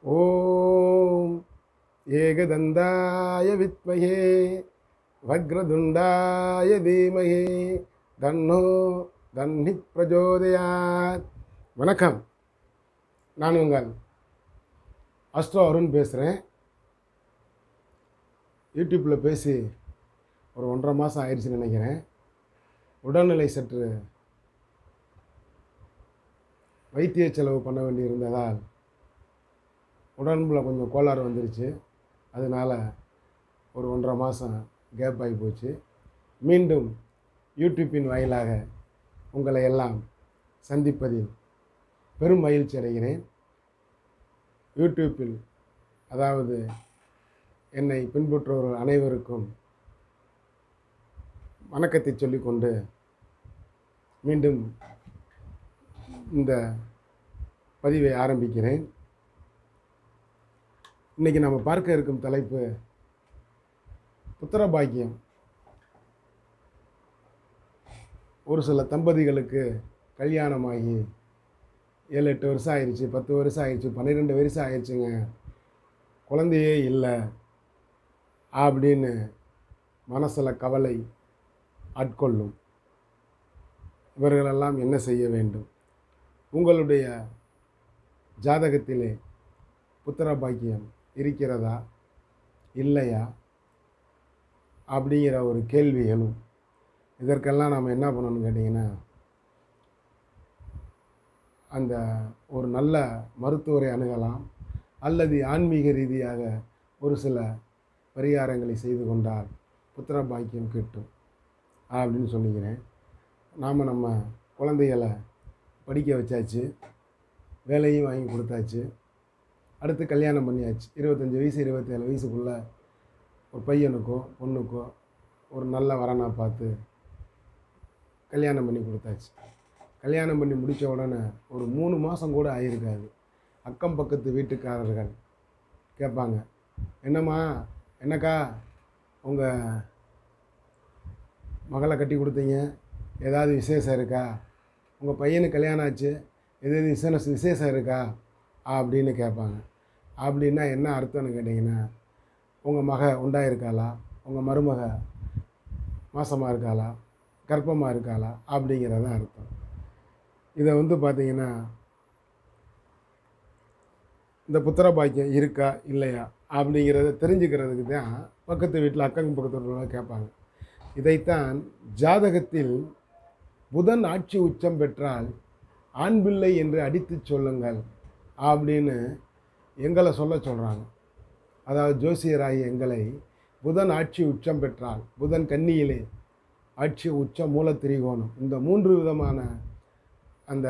ஓம் ஏகதந்தாய வித்மகே வக்ரதுண்டாய தீமகே தன்னோ தன்னி பிரஜோதயாத் வணக்கம் நான் உங்கள் அஸ்ட்ரோ அருண் பேசுகிறேன் யூடியூப்பில் பேசி ஒரு ஒன்றரை மாதம் ஆயிடுச்சுன்னு நினைக்கிறேன் உடல்நிலை சற்று வைத்திய செலவு பண்ண வேண்டியிருந்ததால் உடம்புல கொஞ்சம் கோளாறு வந்துருச்சு அதனால் ஒரு ஒன்றரை மாதம் கேப் ஆகி போச்சு மீண்டும் யூடியூப்பின் வாயிலாக உங்களை எல்லாம் சந்திப்பதில் பெரும் மகிழ்ச்சி அடைகிறேன் யூடியூப்பில் அதாவது என்னை பின்பற்றுபவர்கள் அனைவருக்கும் வணக்கத்தை சொல்லிக்கொண்டு மீண்டும் இந்த பதிவை ஆரம்பிக்கிறேன் இன்றைக்கி நம்ம பார்க்க இருக்கும் தலைப்பு புத்திர பாக்கியம் ஒரு சில தம்பதிகளுக்கு கல்யாணமாகி ஏழு எட்டு வருஷம் ஆயிடுச்சு பத்து வருஷம் ஆயிடுச்சு பன்னிரெண்டு வருஷம் ஆயிடுச்சுங்க குழந்தையே இல்லை அப்படின்னு மனசில் கவலை ஆட்கொள்ளும் இவர்களெல்லாம் என்ன செய்ய வேண்டும் உங்களுடைய ஜாதகத்திலே புத்திர பாக்கியம் இருக்கிறதா இல்லையா அப்படிங்கிற ஒரு கேள்வி எழும் இதற்கெல்லாம் நாம் என்ன பண்ணணும்னு கேட்டிங்கன்னா அந்த ஒரு நல்ல மருத்துவரை அணுகலாம் அல்லது ஆன்மீக ரீதியாக ஒரு சில பரிகாரங்களை செய்து கொண்டால் புத்திர பாக்கியம் கிட்டும் அப்படின்னு சொல்லிக்கிறேன் நாம் நம்ம குழந்தைகளை படிக்க வச்சாச்சு வேலையும் வாங்கி கொடுத்தாச்சு அடுத்து கல்யாணம் பண்ணியாச்சு இருபத்தஞ்சி வயசு இருபத்தேழு வயசுக்குள்ளே ஒரு பையனுக்கோ பொண்ணுக்கோ ஒரு நல்ல வரனாக பார்த்து கல்யாணம் பண்ணி கொடுத்தாச்சு கல்யாணம் பண்ணி முடித்த உடனே ஒரு மூணு மாதம் கூட ஆகியிருக்காது அக்கம் பக்கத்து வீட்டுக்காரர்கள் கேட்பாங்க என்னம்மா என்னக்கா உங்கள் மகளை கட்டி கொடுத்தீங்க ஏதாவது விசேஷம் இருக்கா உங்கள் பையனுக்கு கல்யாணம் ஆச்சு எதாவது விசேஷம் விசேஷம் இருக்கா அப்படின்னு கேட்பாங்க அப்படின்னா என்ன அர்த்தம்னு கேட்டிங்கன்னா உங்கள் மக உண்டாயிருக்காளா உங்கள் மருமக மாசமாக இருக்காளா கர்ப்பமாக இருக்காளா அப்படிங்கிறது தான் அர்த்தம் இதை வந்து பார்த்தீங்கன்னா இந்த புத்திர பாக்கியம் இருக்கா இல்லையா அப்படிங்கிறத தெரிஞ்சுக்கிறதுக்கு தான் பக்கத்து வீட்டில் அக்கம் பக்கத்து வீட்டில் கேட்பாங்க இதைத்தான் ஜாதகத்தில் புதன் ஆட்சி உச்சம் பெற்றால் ஆண் பிள்ளை என்று அடித்து சொல்லுங்கள் அப்படின்னு எங்களை சொல்ல சொல்கிறாங்க அதாவது ஜோசியராகி எங்களை புதன் ஆட்சி உச்சம் பெற்றால் புதன் கன்னியிலே ஆட்சி உச்ச மூல திரிகோணம் இந்த மூன்று விதமான அந்த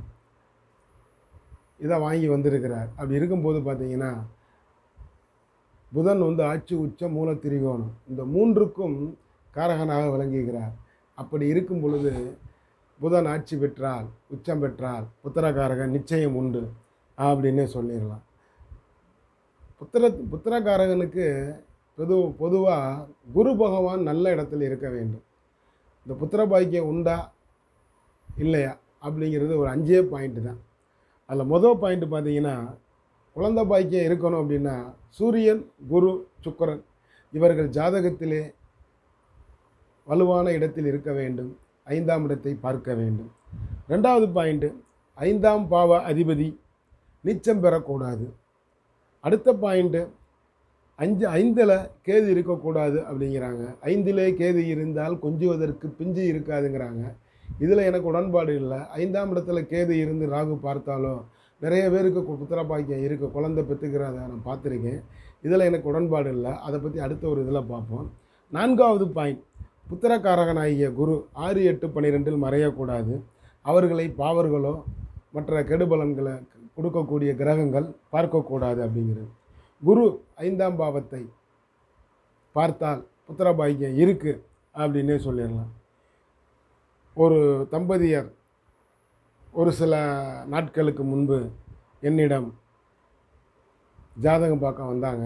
இதை வாங்கி வந்திருக்கிறார் அப்படி இருக்கும்போது பார்த்தீங்கன்னா புதன் வந்து ஆட்சி உச்ச மூல திரிகோணம் இந்த மூன்றுக்கும் காரகனாக விளங்குகிறார் அப்படி இருக்கும் பொழுது புதன் ஆட்சி பெற்றால் உச்சம் பெற்றால் புத்திரகாரகன் நிச்சயம் உண்டு அப்படின்னு சொல்லிடலாம் புத்திர புத்திரகாரகனுக்கு பொது பொதுவாக குரு பகவான் நல்ல இடத்துல இருக்க வேண்டும் இந்த புத்திர பாக்கியம் உண்டா இல்லையா அப்படிங்கிறது ஒரு அஞ்சே பாயிண்ட்டு தான் அதில் மொதல் பாயிண்ட்டு பார்த்தீங்கன்னா குழந்தை பாக்கியம் இருக்கணும் அப்படின்னா சூரியன் குரு சுக்கரன் இவர்கள் ஜாதகத்திலே வலுவான இடத்தில் இருக்க வேண்டும் ஐந்தாம் இடத்தை பார்க்க வேண்டும் ரெண்டாவது பாயிண்ட்டு ஐந்தாம் பாவ அதிபதி நீச்சம் பெறக்கூடாது அடுத்த பாயிண்ட்டு அஞ்சு ஐந்தில் கேது இருக்கக்கூடாது அப்படிங்கிறாங்க ஐந்திலே கேது இருந்தால் கொஞ்சுவதற்கு பிஞ்சு இருக்காதுங்கிறாங்க இதில் எனக்கு உடன்பாடு இல்லை ஐந்தாம் இடத்துல கேது இருந்து ராகு பார்த்தாலோ நிறைய பேருக்கு கு- புத்திர பாக்கியம் இருக்குது குழந்தை பெற்றுக்கிறத நான் பார்த்துருக்கேன் இதில் எனக்கு உடன்பாடு இல்லை அதை பற்றி அடுத்த ஒரு இதில் பார்ப்போம் நான்காவது பாயிண்ட் புத்திரக்காரகனாகிய குரு ஆறு எட்டு பன்னிரெண்டில் மறையக்கூடாது அவர்களை பாவர்களோ மற்ற கெடுபலன்களை கொடுக்கக்கூடிய கிரகங்கள் பார்க்கக்கூடாது அப்படிங்கிறது குரு ஐந்தாம் பாவத்தை பார்த்தால் புத்திர பாக்கியம் இருக்குது அப்படின்னே சொல்லிடலாம் ஒரு தம்பதியர் ஒரு சில நாட்களுக்கு முன்பு என்னிடம் ஜாதகம் பார்க்க வந்தாங்க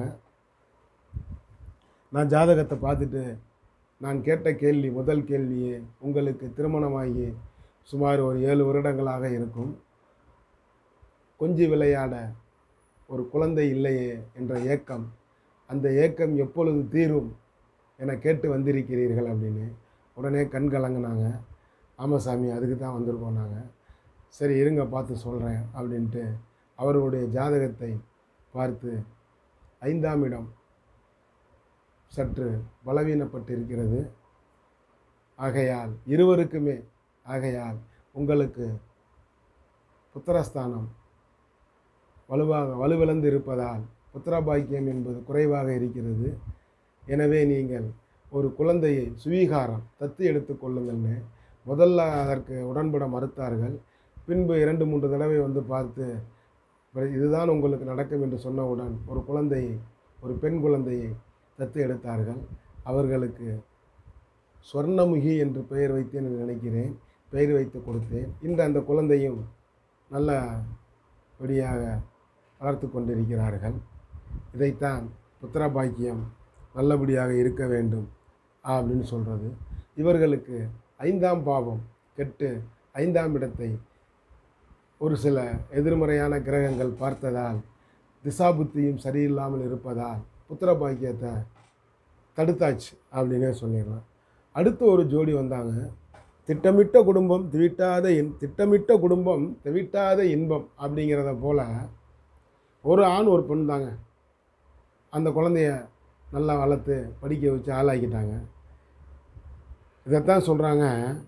நான் ஜாதகத்தை பார்த்துட்டு நான் கேட்ட கேள்வி முதல் கேள்வியே உங்களுக்கு திருமணமாகி சுமார் ஒரு ஏழு வருடங்களாக இருக்கும் கொஞ்சி விளையாட ஒரு குழந்தை இல்லையே என்ற ஏக்கம் அந்த ஏக்கம் எப்பொழுது தீரும் என கேட்டு வந்திருக்கிறீர்கள் அப்படின்னு உடனே கண் கலங்கினாங்க ஆமாம் சாமி அதுக்கு தான் வந்திருக்கோம் நாங்கள் சரி இருங்க பார்த்து சொல்கிறேன் அப்படின்ட்டு அவர்களுடைய ஜாதகத்தை பார்த்து ஐந்தாம் இடம் சற்று பலவீனப்பட்டிருக்கிறது ஆகையால் இருவருக்குமே ஆகையால் உங்களுக்கு புத்திரஸ்தானம் வலுவாக வலுவிழந்து இருப்பதால் புத்திரபாக்கியம் என்பது குறைவாக இருக்கிறது எனவே நீங்கள் ஒரு குழந்தையை சுவீகாரம் தத்து எடுத்துக்கொள்ளுங்கள்னு முதல்ல அதற்கு உடன்பட மறுத்தார்கள் பின்பு இரண்டு மூன்று தடவை வந்து பார்த்து "பிற- இதுதான் உங்களுக்கு நடக்கும் என்று சொன்னவுடன் ஒரு குழந்தையை ஒரு பெண் குழந்தையை தத்து எடுத்தார்கள் அவர்களுக்கு சொர்ணமுகி என்று பெயர் வைத்தேன் என்று நினைக்கிறேன் பெயர் வைத்து கொடுத்தேன் இன்று அந்த குழந்தையும் நல்லபடியாக வளர்த்து கொண்டிருக்கிறார்கள் இதைத்தான் புத்திர பாக்கியம் நல்லபடியாக இருக்க வேண்டும் அப்படின்னு சொல்கிறது இவர்களுக்கு ஐந்தாம் பாவம் கெட்டு ஐந்தாம் இடத்தை ஒரு சில எதிர்மறையான கிரகங்கள் பார்த்ததால் திசாபுத்தியும் சரியில்லாமல் இருப்பதால் புத்திர பாக்கியத்தை தடுத்தாச்சு அப்படின்னே சொல்லிடலாம் அடுத்து ஒரு ஜோடி வந்தாங்க திட்டமிட்ட குடும்பம் திவிட்டாத இன் திட்டமிட்ட குடும்பம் திவிட்டாத இன்பம் அப்படிங்கிறத போல் ஒரு ஆண் ஒரு பெண் தாங்க அந்த குழந்தைய நல்லா வளர்த்து படிக்க வச்சு ஆளாக்கிட்டாங்க இதைத்தான் சொல்கிறாங்க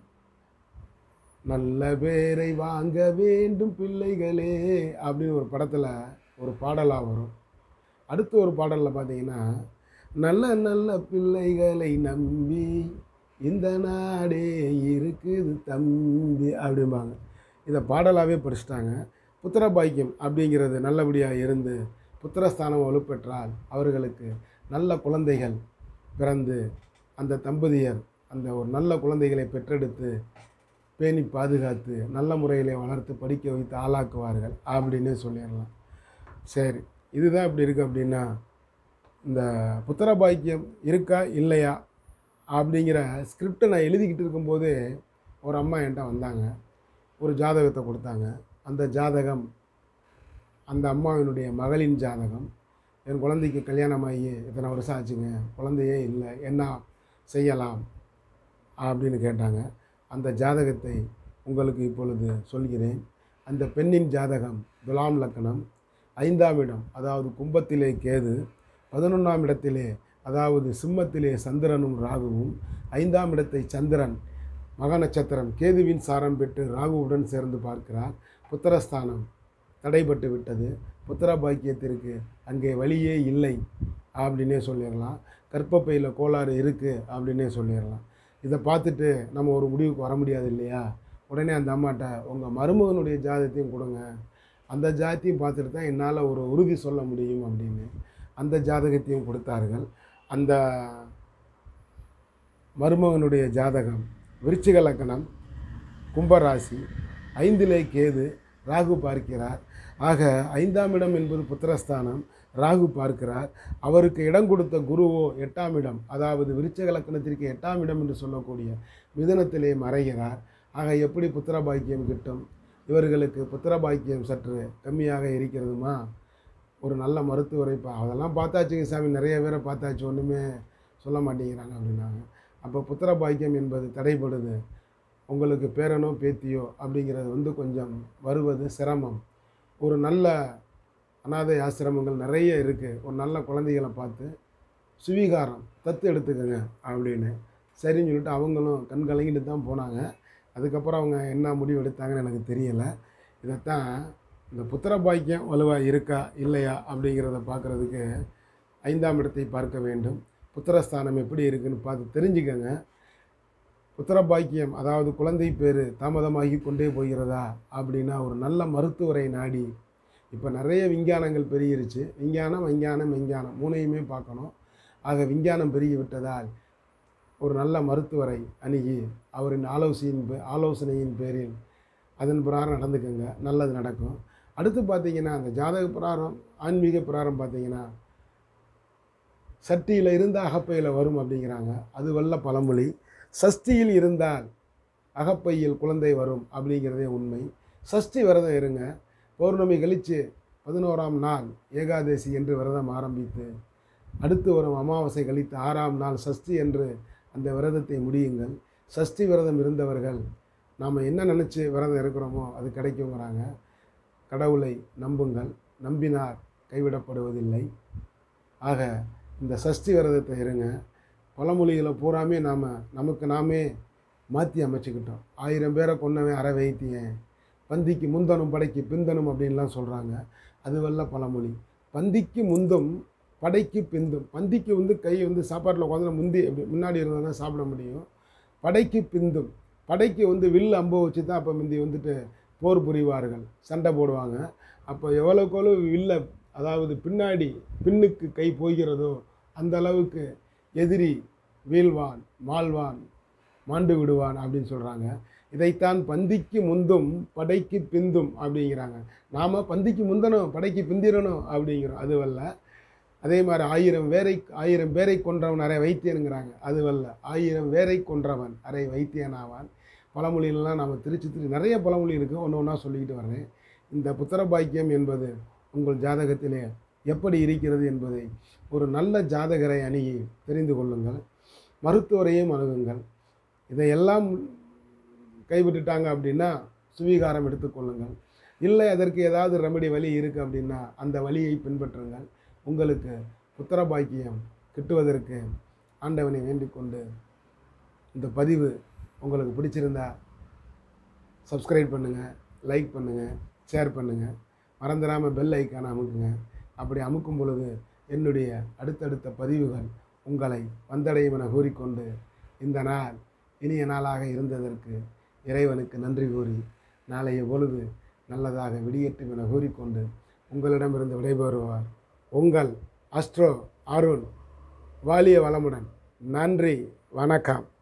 நல்ல பேரை வாங்க வேண்டும் பிள்ளைகளே அப்படின்னு ஒரு படத்தில் ஒரு பாடலாக வரும் அடுத்து ஒரு பாடலில் பார்த்தீங்கன்னா நல்ல நல்ல பிள்ளைகளை நம்பி இந்த நாடே இருக்குது தம்பி அப்படிம்பாங்க இதை பாடலாகவே படிச்சிட்டாங்க புத்திர பாக்கியம் அப்படிங்கிறது நல்லபடியாக இருந்து புத்திரஸ்தானம் வலுப்பெற்றால் அவர்களுக்கு நல்ல குழந்தைகள் பிறந்து அந்த தம்பதியர் அந்த ஒரு நல்ல குழந்தைகளை பெற்றெடுத்து பேணி பாதுகாத்து நல்ல முறையில் வளர்த்து படிக்க வைத்து ஆளாக்குவார்கள் அப்படின்னு சொல்லிடலாம் சரி இதுதான் இப்படி இருக்குது அப்படின்னா இந்த புத்திர பாக்கியம் இருக்கா இல்லையா அப்படிங்கிற ஸ்கிரிப்டை நான் எழுதிக்கிட்டு இருக்கும்போது ஒரு அம்மா என்கிட்ட வந்தாங்க ஒரு ஜாதகத்தை கொடுத்தாங்க அந்த ஜாதகம் அந்த அம்மாவினுடைய மகளின் ஜாதகம் என் குழந்தைக்கு கல்யாணம் ஆகி இத்தனை வருஷம் ஆச்சுங்க குழந்தையே இல்லை என்ன செய்யலாம் அப்படின்னு கேட்டாங்க அந்த ஜாதகத்தை உங்களுக்கு இப்பொழுது சொல்கிறேன் அந்த பெண்ணின் ஜாதகம் துலாம் லக்கணம் ஐந்தாம் இடம் அதாவது கும்பத்திலே கேது பதினொன்றாம் இடத்திலே அதாவது சிம்மத்திலே சந்திரனும் ராகுவும் ஐந்தாம் இடத்தை சந்திரன் மக நட்சத்திரம் கேதுவின் சாரம் பெற்று ராகுவுடன் சேர்ந்து பார்க்கிறார் புத்திரஸ்தானம் தடைபட்டு விட்டது புத்திர பாக்கியத்திற்கு அங்கே வழியே இல்லை அப்படின்னே சொல்லிடலாம் கர்ப்பப்பையில் கோளாறு இருக்குது அப்படின்னே சொல்லிடலாம் இதை பார்த்துட்டு நம்ம ஒரு முடிவுக்கு வர முடியாது இல்லையா உடனே அந்த அம்மாட்ட உங்கள் மருமகனுடைய ஜாதகத்தையும் கொடுங்க அந்த ஜாதத்தையும் பார்த்துட்டு தான் என்னால் ஒரு உறுதி சொல்ல முடியும் அப்படின்னு அந்த ஜாதகத்தையும் கொடுத்தார்கள் அந்த மருமகனுடைய ஜாதகம் விருச்சிக லக்கணம் கும்பராசி ஐந்திலே கேது ராகு பார்க்கிறார் ஆக ஐந்தாம் இடம் என்பது புத்திரஸ்தானம் ராகு பார்க்கிறார் அவருக்கு இடம் கொடுத்த குருவோ எட்டாம் இடம் அதாவது விருச்சக லக்கணத்திற்கு எட்டாம் இடம் என்று சொல்லக்கூடிய மிதுனத்திலே மறைகிறார் ஆக எப்படி புத்திர பாக்கியம் கிட்டும் இவர்களுக்கு புத்திர பாக்கியம் சற்று கம்மியாக இருக்கிறதுமா ஒரு நல்ல மருத்துவரை பா அதெல்லாம் பார்த்தாச்சுங்க சாமி நிறைய பேரை பார்த்தாச்சு ஒன்றுமே சொல்ல மாட்டேங்கிறாங்க அப்படின்னாங்க அப்போ புத்திர பாக்கியம் என்பது தடைபடுது உங்களுக்கு பேரனோ பேத்தியோ அப்படிங்கிறது வந்து கொஞ்சம் வருவது சிரமம் ஒரு நல்ல அனாதை ஆசிரமங்கள் நிறைய இருக்குது ஒரு நல்ல குழந்தைகளை பார்த்து சுவீகாரம் தத்து எடுத்துக்கோங்க அப்படின்னு சரின்னு சொல்லிட்டு அவங்களும் கண் கலங்கிட்டு தான் போனாங்க அதுக்கப்புறம் அவங்க என்ன முடிவு எடுத்தாங்கன்னு எனக்கு தெரியலை இதைத்தான் இந்த புத்திர பாக்கியம் வலுவாக இருக்கா இல்லையா அப்படிங்கிறத பார்க்குறதுக்கு ஐந்தாம் இடத்தை பார்க்க வேண்டும் புத்திரஸ்தானம் எப்படி இருக்குன்னு பார்த்து தெரிஞ்சுக்கங்க புத்திர பாக்கியம் அதாவது குழந்தை பேர் தாமதமாகி கொண்டே போகிறதா அப்படின்னா ஒரு நல்ல மருத்துவரை நாடி இப்போ நிறைய விஞ்ஞானங்கள் பெருகிருச்சு விஞ்ஞானம் விஞ்ஞானம் விஞ்ஞானம் மூணையுமே பார்க்கணும் ஆக விஞ்ஞானம் பெருகி விட்டதால் ஒரு நல்ல மருத்துவரை அணுகி அவரின் ஆலோசனையின் பே- ஆலோசனையின் பேரில் அதன் பிரகாரம் நடந்துக்கங்க நல்லது நடக்கும் அடுத்து பார்த்தீங்கன்னா அந்த ஜாதக பிரகாரம் ஆன்மீக பிரகாரம் பார்த்தீங்கன்னா சட்டியில் இருந்து அகப்பையில் வரும் அப்படிங்கிறாங்க அது வல்ல பழமொழி சஷ்டியில் இருந்தால் அகப்பையில் குழந்தை வரும் அப்படிங்கிறதே உண்மை சஷ்டி விரதம் இருங்க பௌர்ணமி கழித்து பதினோராம் நாள் ஏகாதசி என்று விரதம் ஆரம்பித்து அடுத்து வரும் அமாவாசை கழித்து ஆறாம் நாள் சஷ்டி என்று அந்த விரதத்தை முடியுங்கள் சஷ்டி விரதம் இருந்தவர்கள் நாம் என்ன நினச்சி விரதம் இருக்கிறோமோ அது கிடைக்குங்கிறாங்க கடவுளை நம்புங்கள் நம்பினார் கைவிடப்படுவதில்லை ஆக இந்த சஷ்டி விரதத்தை இருங்க பழமொழிகளை பூராமே நாம் நமக்கு நாமே மாற்றி அமைச்சுக்கிட்டோம் ஆயிரம் பேரை கொன்னவன் அரை வைத்தியன் பந்திக்கு முந்தனும் படைக்கு பிந்தனும் அப்படின்லாம் சொல்கிறாங்க அதுவல்ல பழமொழி பந்திக்கு முந்தும் படைக்கு பிந்தும் பந்திக்கு வந்து கை வந்து சாப்பாட்டில் உட்காந்து முந்தி அப்படி முன்னாடி இருந்தால் தான் சாப்பிட முடியும் படைக்கு பிந்தும் படைக்கு வந்து வில் அம்பை வச்சு தான் அப்போ முந்தி வந்துட்டு போர் புரிவார்கள் சண்டை போடுவாங்க அப்போ எவ்வளோக்கு எவ்வளோ வில்ல அதாவது பின்னாடி பின்னுக்கு கை போகிறதோ அந்த அளவுக்கு எதிரி வீழ்வான் மாழ்வான் மாண்டு விடுவான் அப்படின்னு சொல்கிறாங்க இதைத்தான் பந்திக்கு முந்தும் படைக்கு பிந்தும் அப்படிங்கிறாங்க நாம் பந்திக்கு முந்தணும் படைக்கு பிந்திரணும் அப்படிங்கிறோம் அதுவல்ல அதே மாதிரி ஆயிரம் பேரை ஆயிரம் பேரை கொன்றவன் அரை வைத்தியனுங்கிறாங்க அதுவல்ல ஆயிரம் பேரை கொன்றவன் அரை வைத்தியனாவான் பழமொழியிலலாம் நாம் திருச்சி திரு நிறைய பழமொழி இருக்குது ஒன்று ஒன்றா சொல்லிக்கிட்டு வர்றேன் இந்த புத்திர பாக்கியம் என்பது உங்கள் ஜாதகத்திலே எப்படி இருக்கிறது என்பதை ஒரு நல்ல ஜாதகரை அணுகி தெரிந்து கொள்ளுங்கள் மருத்துவரையும் அணுகுங்கள் இதையெல்லாம் கைவிட்டுட்டாங்க அப்படின்னா சுவீகாரம் எடுத்துக்கொள்ளுங்கள் இல்லை அதற்கு ஏதாவது ரெமடி வழி இருக்குது அப்படின்னா அந்த வழியை பின்பற்றுங்கள் உங்களுக்கு புத்திர பாக்கியம் கிட்டுவதற்கு ஆண்டவனை வேண்டிக் கொண்டு இந்த பதிவு உங்களுக்கு பிடிச்சிருந்தா சப்ஸ்கிரைப் பண்ணுங்கள் லைக் பண்ணுங்கள் ஷேர் பண்ணுங்கள் மறந்துடாமல் பெல் ஐக்கானை அமுக்குங்க அப்படி அமுக்கும் பொழுது என்னுடைய அடுத்தடுத்த பதிவுகள் உங்களை வந்தடையும் என கூறிக்கொண்டு இந்த நாள் இனிய நாளாக இருந்ததற்கு இறைவனுக்கு நன்றி கூறி நாளைய பொழுது நல்லதாக விடியட்டும் என கூறிக்கொண்டு உங்களிடமிருந்து விடைபெறுவார் உங்கள் அஸ்ட்ரோ அருண் வாலிய வளமுடன் நன்றி வணக்கம்